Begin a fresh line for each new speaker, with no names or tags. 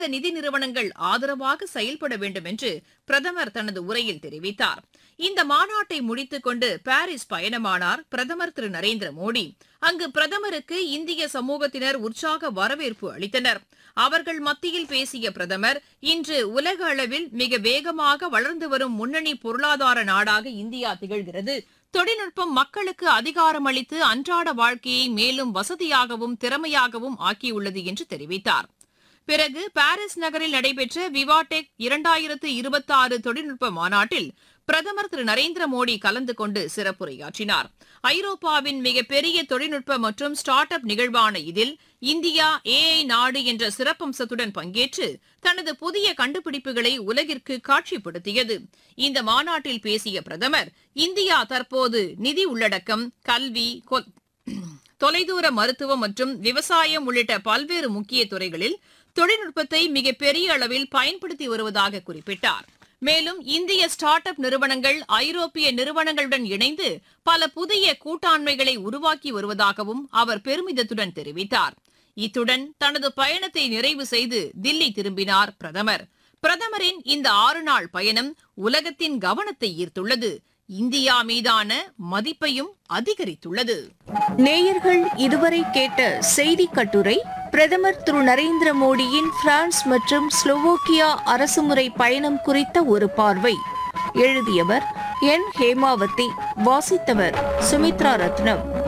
நிதி நிறுவனங்கள் ஆதரவாக செயல்பட வேண்டும் என்று பிரதமர் தனது உரையில் தெரிவித்தார் இந்த மாநாட்டை முடித்துக் கொண்டு பாரிஸ் பயணமானார் பிரதமர் திரு நரேந்திர மோடி அங்கு பிரதமருக்கு இந்திய சமூகத்தினர் உற்சாக வரவேற்பு அளித்தனர் அவர்கள் மத்தியில் பேசிய பிரதமர் இன்று உலக அளவில் மிக வேகமாக வளர்ந்து வரும் முன்னணி பொருளாதார நாடாக இந்தியா திகழ்கிறது தொழில்நுட்பம் மக்களுக்கு அதிகாரம் அளித்து அன்றாட வாழ்க்கையை மேலும் வசதியாகவும் திறமையாகவும் ஆக்கியுள்ளது என்று தெரிவித்தார் பிறகு பாரிஸ் நகரில் நடைபெற்ற விவாடெக் இரண்டாயிரத்து இருபத்தாறு தொழில்நுட்ப மாநாட்டில் பிரதமர் திரு நரேந்திர மோடி கலந்து கொண்டு சிறப்புரையாற்றினார் ஐரோப்பாவின் மிகப்பெரிய தொழில்நுட்ப மற்றும் ஸ்டார்ட் அப் நிகழ்வான இதில் இந்தியா ஏஐ நாடு என்ற சிறப்பம்சத்துடன் பங்கேற்று தனது புதிய கண்டுபிடிப்புகளை உலகிற்கு காட்சிப்படுத்தியது இந்த மாநாட்டில் பேசிய பிரதமர் இந்தியா தற்போது நிதி உள்ளடக்கம் கல்வி கொ- தொலைதூர மருத்துவம் மற்றும் விவசாயம் உள்ளிட்ட பல்வேறு முக்கிய துறைகளில் தொழில்நுட்பத்தை மிகப்பெரிய அளவில் பயன்படுத்தி வருவதாக குறிப்பிட்டார் மேலும் இந்திய ஸ்டார்ட் அப் நிறுவனங்கள் ஐரோப்பிய நிறுவனங்களுடன் இணைந்து பல புதிய கூட்டாண்மைகளை உருவாக்கி வருவதாகவும் அவர் பெருமிதத்துடன் தெரிவித்தார் இத்துடன் தனது பயணத்தை நிறைவு செய்து தில்லி திரும்பினார் பிரதமர் பிரதமரின் இந்த ஆறு நாள் பயணம் உலகத்தின் கவனத்தை ஈர்த்துள்ளது இந்தியா மீதான மதிப்பையும் அதிகரித்துள்ளது
நேயர்கள் இதுவரை கேட்ட செய்தி கட்டுரை பிரதமர் திரு நரேந்திர மோடியின் பிரான்ஸ் மற்றும் ஸ்லோவோக்கியா அரசுமுறை பயணம் குறித்த ஒரு பார்வை எழுதியவர் என் ஹேமாவதி வாசித்தவர் சுமித்ரா ரத்னம்